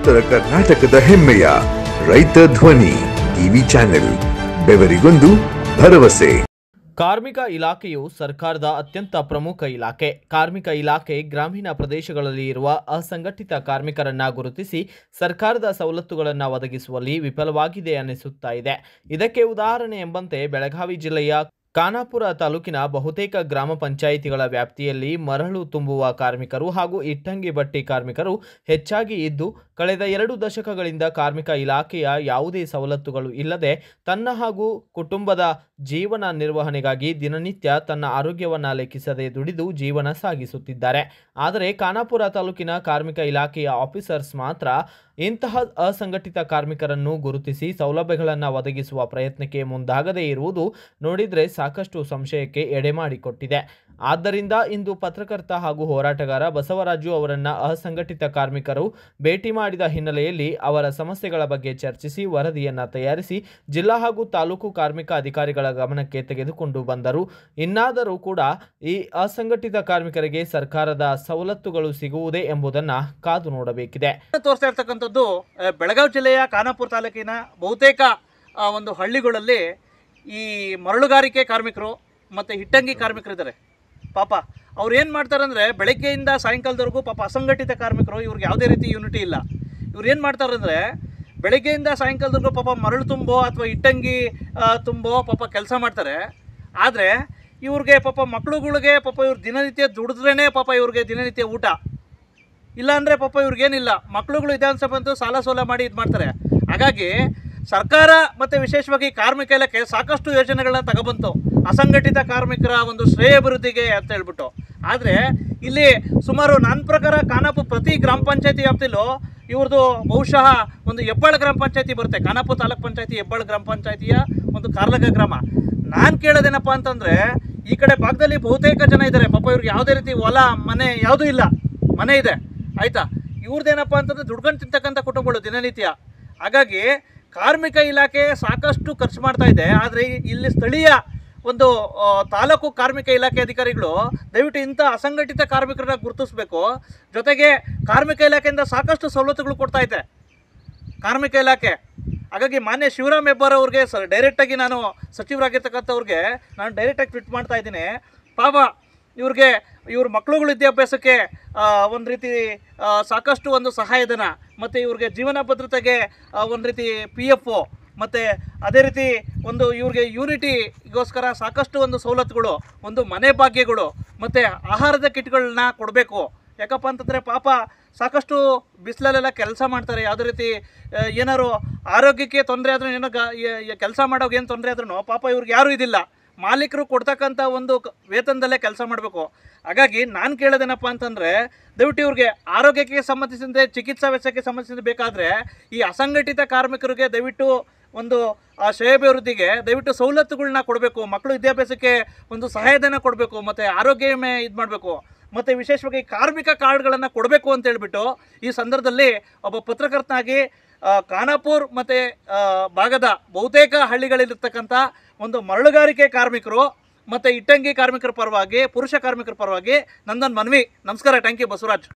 ಉತ್ತರ ಕರ್ನಾಟಕದ ಹೆಮ್ಮೆಯ ರೈತ ಧ್ವನಿ ಟಿವಿ ಚಾನೆಲ್ ಬೆವರಿಗೊಂದು ಭರವಸೆ ಕಾರ್ಮಿಕ ಇಲಾಖೆಯು ಸರ್ಕಾರದ ಅತ್ಯಂತ ಪ್ರಮುಖ ಇಲಾಖೆ ಕಾರ್ಮಿಕ ಇಲಾಖೆ ಗ್ರಾಮೀಣ ಪ್ರದೇಶಗಳಲ್ಲಿ ಇರುವ ಅಸಂಘಟಿತ ಕಾರ್ಮಿಕರನ್ನ ಗುರುತಿಸಿ ಸರ್ಕಾರದ ಸವಲತ್ತುಗಳನ್ನು ಒದಗಿಸುವಲ್ಲಿ ವಿಫಲವಾಗಿದೆ ಅನ್ನಿಸುತ್ತಾ ಇದೆ ಇದಕ್ಕೆ ಉದಾಹರಣೆ ಎಂಬಂತೆ ಬೆಳಗಾವಿ ಜಿಲ್ಲೆಯ ಖಾನಾಪುರ ತಾಲೂಕಿನ ಬಹುತೇಕ ಗ್ರಾಮ ಪಂಚಾಯಿತಿಗಳ ವ್ಯಾಪ್ತಿಯಲ್ಲಿ ಮರಳು ತುಂಬುವ ಕಾರ್ಮಿಕರು ಹಾಗೂ ಇಟ್ಟಂಗಿ ಬಟ್ಟಿ ಕಾರ್ಮಿಕರು ಹೆಚ್ಚಾಗಿ ಇದ್ದು ಕಳೆದ ಎರಡು ದಶಕಗಳಿಂದ ಕಾರ್ಮಿಕ ಇಲಾಖೆಯ ಯಾವುದೇ ಸವಲತ್ತುಗಳು ಇಲ್ಲದೆ ತನ್ನ ಹಾಗೂ ಕುಟುಂಬದ ಜೀವನ ನಿರ್ವಹಣೆಗಾಗಿ ದಿನನಿತ್ಯ ತನ್ನ ಆರೋಗ್ಯವನ್ನು ಲೆಕ್ಕಿಸದೆ ದುಡಿದು ಜೀವನ ಸಾಗಿಸುತ್ತಿದ್ದಾರೆ ಆದರೆ ಖಾನಾಪುರ ತಾಲೂಕಿನ ಕಾರ್ಮಿಕ ಇಲಾಖೆಯ ಆಫೀಸರ್ಸ್ ಮಾತ್ರ ಇಂತಹ ಅಸಂಘಟಿತ ಕಾರ್ಮಿಕರನ್ನು ಗುರುತಿಸಿ ಸೌಲಭ್ಯಗಳನ್ನು ಒದಗಿಸುವ ಪ್ರಯತ್ನಕ್ಕೆ ಮುಂದಾಗದೇ ಇರುವುದು ನೋಡಿದರೆ ಸಾಕಷ್ಟು ಸಂಶಯಕ್ಕೆ ಎಡೆ ಮಾಡಿಕೊಟ್ಟಿದೆ ಆದ್ದರಿಂದ ಇಂದು ಪತ್ರಕರ್ತ ಹಾಗೂ ಹೋರಾಟಗಾರ ಬಸವರಾಜು ಅವರನ್ನ ಅಸಂಘಟಿತ ಕಾರ್ಮಿಕರು ಭೇಟಿ ಮಾಡಿದ ಹಿನ್ನೆಲೆಯಲ್ಲಿ ಅವರ ಸಮಸ್ಯೆಗಳ ಬಗ್ಗೆ ಚರ್ಚಿಸಿ ವರದಿಯನ್ನ ತಯಾರಿಸಿ ಜಿಲ್ಲಾ ಹಾಗೂ ತಾಲೂಕು ಕಾರ್ಮಿಕ ಅಧಿಕಾರಿಗಳ ಗಮನಕ್ಕೆ ತೆಗೆದುಕೊಂಡು ಬಂದರು ಇನ್ನಾದರೂ ಕೂಡ ಈ ಅಸಂಘಟಿತ ಕಾರ್ಮಿಕರಿಗೆ ಸರ್ಕಾರದ ಸವಲತ್ತುಗಳು ಸಿಗುವುದೇ ಎಂಬುದನ್ನು ಕಾದು ನೋಡಬೇಕಿದೆ ತೋರಿಸ್ತಾ ಇರ್ತಕ್ಕಂಥದ್ದು ಆ, ಬೆಳಗಾವಿ ಜಿಲ್ಲೆಯ ಖಾನಾಪುರ ತಾಲೂಕಿನ ಬಹುತೇಕ ಆ, ಒಂದು ಹಳ್ಳಿಗಳಲ್ಲಿ ಈ ಮರಳುಗಾರಿಕೆ ಕಾರ್ಮಿಕರು ಮತ್ತು ಹಿಟ್ಟಂಗಿ ಕಾರ್ಮಿಕರಿದ್ದಾರೆ ಪಾಪ ಅವ್ರು ಏನು ಮಾಡ್ತಾರೆ ಅಂದರೆ ಬೆಳಗ್ಗೆಯಿಂದ ಸಾಯಂಕಾಲದವರೆಗೂ ಪಾಪ ಅಸಂಘಟಿತ ಕಾರ್ಮಿಕರು ಇವ್ರಿಗೆ ಯಾವುದೇ ರೀತಿ ಯೂನಿಟಿ ಇಲ್ಲ ಇವ್ರು ಏನು ಮಾಡ್ತಾರೆ ಅಂದರೆ ಬೆಳಗ್ಗೆಯಿಂದ ಸಾಯಂಕಾಲದವರೆಗೂ ಪಾಪ ಮರಳು ತುಂಬೋ ಅಥವಾ ಇಟ್ಟಂಗಿ ಆ, ತುಂಬೋ ಪಾಪ ಕೆಲಸ ಮಾಡ್ತಾರೆ ಆದರೆ ಇವ್ರಿಗೆ ಪಾಪ ಮಕ್ಳುಗಳಿಗೆ ಪಾಪ ಇವ್ರು ದಿನನಿತ್ಯ ದುಡಿದ್ರೇ ಪಾಪ ಇವ್ರಿಗೆ ದಿನನಿತ್ಯ ಊಟ ಇಲ್ಲಾಂದರೆ ಪಾಪ ಇವ್ರಿಗೇನಿಲ್ಲ ಮಕ್ಳುಗಳು ಇದೆ ಅನ್ಸಪ್ಪ ಅಂತ ಸಾಲ ಸೋಲ ಮಾಡಿ ಇದು ಮಾಡ್ತಾರೆ ಹಾಗಾಗಿ ಸರ್ಕಾರ ಮತ್ತು ವಿಶೇಷವಾಗಿ ಕಾರ್ಮಿಕ ಇಲಾಖೆ ಸಾಕಷ್ಟು ಯೋಜನೆಗಳನ್ನ ತಗೊಬಂತು ಅಸಂಘಟಿತ ಕಾರ್ಮಿಕರ ಒಂದು ಶ್ರೇಯಾಭಿವೃದ್ಧಿಗೆ ಅಂತ ಹೇಳ್ಬಿಟ್ಟು ಆದರೆ ಇಲ್ಲಿ ಸುಮಾರು ನನ್ನ ಪ್ರಕಾರ ಖಾನಾಪುರ ಪ್ರತಿ ಗ್ರಾಮ ಪಂಚಾಯತಿ ವ್ಯಾಪ್ತಿಲೂ ಇವ್ರದ್ದು ಬಹುಶಃ ಒಂದು ಹೆಬ್ಬಾಳ ಗ್ರಾಮ ಪಂಚಾಯತಿ ಬರುತ್ತೆ ಖಾನಾಪುರ ತಾಲೂಕ್ ಪಂಚಾಯತಿ ಹೆಬ್ಬಾಳ ಗ್ರಾಮ ಪಂಚಾಯತಿಯ ಒಂದು ಕಾರ್ಲಗ ಗ್ರಾಮ ನಾನು ಕೇಳೋದೇನಪ್ಪ ಅಂತಂದರೆ ಈ ಕಡೆ ಭಾಗದಲ್ಲಿ ಬಹುತೇಕ ಜನ ಇದ್ದಾರೆ ಪಾಪ ಇವ್ರಿಗೆ ಯಾವುದೇ ರೀತಿ ಹೊಲ ಮನೆ ಯಾವುದೂ ಇಲ್ಲ ಮನೆ ಇದೆ ಆಯ್ತಾ ಇವ್ರದ್ದೇನಪ್ಪ ಅಂತಂದ್ರೆ ದುಡ್ಕೊಂಡು ತಿಂತಕ್ಕಂಥ ಕುಟುಂಬಗಳು ದಿನನಿತ್ಯ ಹಾಗಾಗಿ ಕಾರ್ಮಿಕ ಇಲಾಖೆ ಸಾಕಷ್ಟು ಖರ್ಚು ಮಾಡ್ತಾ ಇದೆ ಆದರೆ ಇಲ್ಲಿ ಸ್ಥಳೀಯ ಒಂದು ಆ, ತಾಲೂಕು ಕಾರ್ಮಿಕ ಇಲಾಖೆ ಅಧಿಕಾರಿಗಳು ದಯವಿಟ್ಟು ಇಂಥ ಅಸಂಘಟಿತ ಕಾರ್ಮಿಕರನ್ನ ಗುರುತಿಸಬೇಕು ಜೊತೆಗೆ ಕಾರ್ಮಿಕ ಇಲಾಖೆಯಿಂದ ಸಾಕಷ್ಟು ಸವಲತ್ತುಗಳು ಕೊಡ್ತಾ ಇದೆ ಕಾರ್ಮಿಕ ಇಲಾಖೆ ಹಾಗಾಗಿ ಮಾನ್ಯ ಶಿವರಾಮ್ ಹೆಬ್ಬಾರ್ ಅವ್ರಿಗೆ ಸ ಡೈರೆಕ್ಟಾಗಿ ನಾನು ಸಚಿವರಾಗಿರ್ತಕ್ಕಂಥವ್ರಿಗೆ ನಾನು ಡೈರೆಕ್ಟಾಗಿ ಟ್ವೀಟ್ ಮಾಡ್ತಾ ಇದ್ದೀನಿ ಪಾಪ ಇವ್ರಿಗೆ ಇವ್ರ ಮಕ್ಳುಗಳ ವಿದ್ಯಾಭ್ಯಾಸಕ್ಕೆ ಒಂದು ರೀತಿ ಆ, ಸಾಕಷ್ಟು ಒಂದು ಸಹಾಯಧನ ಮತ್ತು ಇವ್ರಿಗೆ ಜೀವನ ಭದ್ರತೆಗೆ ಒಂದು ರೀತಿ ಪಿ ಎಫ್ ಒ ಮತ್ತು ಅದೇ ರೀತಿ ಒಂದು ಇವ್ರಿಗೆ ಯೂನಿಟಿಗೋಸ್ಕರ ಸಾಕಷ್ಟು ಒಂದು ಸವಲತ್ತುಗಳು ಒಂದು ಮನೆ ಭಾಗ್ಯಗಳು ಮತ್ತು ಆಹಾರದ ಕಿಟ್ಗಳನ್ನ ಕೊಡಬೇಕು ಯಾಕಪ್ಪ ಅಂತಂದರೆ ಪಾಪ ಸಾಕಷ್ಟು ಬಿಸಿಲಲ್ಲೆಲ್ಲ ಕೆಲಸ ಮಾಡ್ತಾರೆ ಯಾವುದೇ ರೀತಿ ಆ, ಏನಾರು ಆರೋಗ್ಯಕ್ಕೆ ತೊಂದರೆ ಆದ್ರೂ ಏನೋ ಕೆಲಸ ಮಾಡೋಕೆ ಏನು ತೊಂದರೆ ಆದ್ರೂ ಪಾಪ ಇವ್ರಿಗೆ ಯಾರೂ ಇದಿಲ್ಲ ಮಾಲೀಕರು ಕೊಡ್ತಕ್ಕಂಥ ಒಂದು ಕ- ವೇತನದಲ್ಲೇ ಕೆಲಸ ಮಾಡಬೇಕು ಹಾಗಾಗಿ ನಾನು ಕೇಳೋದೇನಪ್ಪ ಅಂತಂದರೆ ದಯವಿಟ್ಟು ಇವ್ರಿಗೆ ಆರೋಗ್ಯಕ್ಕೆ ಸಂಬಂಧಿಸಿದಂತೆ ಚಿಕಿತ್ಸಾ ವೆಚ್ಚಕ್ಕೆ ಸಂಬಂಧಿಸಿದ ಬೇಕಾದರೆ ಈ ಅಸಂಘಟಿತ ಕಾರ್ಮಿಕರಿಗೆ ದಯವಿಟ್ಟು ಒಂದು ಆ ಶ್ರೇಯಾಭಿವೃದ್ಧಿಗೆ ದಯವಿಟ್ಟು ಸವಲತ್ತುಗಳನ್ನ ಕೊಡಬೇಕು ಮಕ್ಕಳು ವಿದ್ಯಾಭ್ಯಾಸಕ್ಕೆ ಒಂದು ಸಹಾಯಧನ ಕೊಡಬೇಕು ಮತ್ತು ಆರೋಗ್ಯ ವಿಮೆ ಇದು ಮಾಡಬೇಕು ಮತ್ತು ವಿಶೇಷವಾಗಿ ಕಾರ್ಮಿಕ ಕಾರ್ಡ್ಗಳನ್ನು ಕೊಡಬೇಕು ಅಂತ ಹೇಳ್ಬಿಟ್ಟು ಈ ಸಂದರ್ಭದಲ್ಲಿ ಒಬ್ಬ ಪತ್ರಕರ್ತನಾಗಿ ಆ, ಖಾನಾಪುರ್ ಮತ್ತು ಭಾಗದ ಬಹುತೇಕ ಹಳ್ಳಿಗಳಲ್ಲಿರ್ತಕ್ಕಂಥ ಒಂದು ಮರಳುಗಾರಿಕೆ ಕಾರ್ಮಿಕರು ಮತ್ತು ಇಟ್ಟಂಗಿ ಕಾರ್ಮಿಕರ ಪರವಾಗಿ ಪುರುಷ ಕಾರ್ಮಿಕರ ಪರವಾಗಿ ನಂದೊಂದು ಮನವಿ ನಮಸ್ಕಾರ ಥ್ಯಾಂಕ್ ಯು ಬಸವರಾಜ್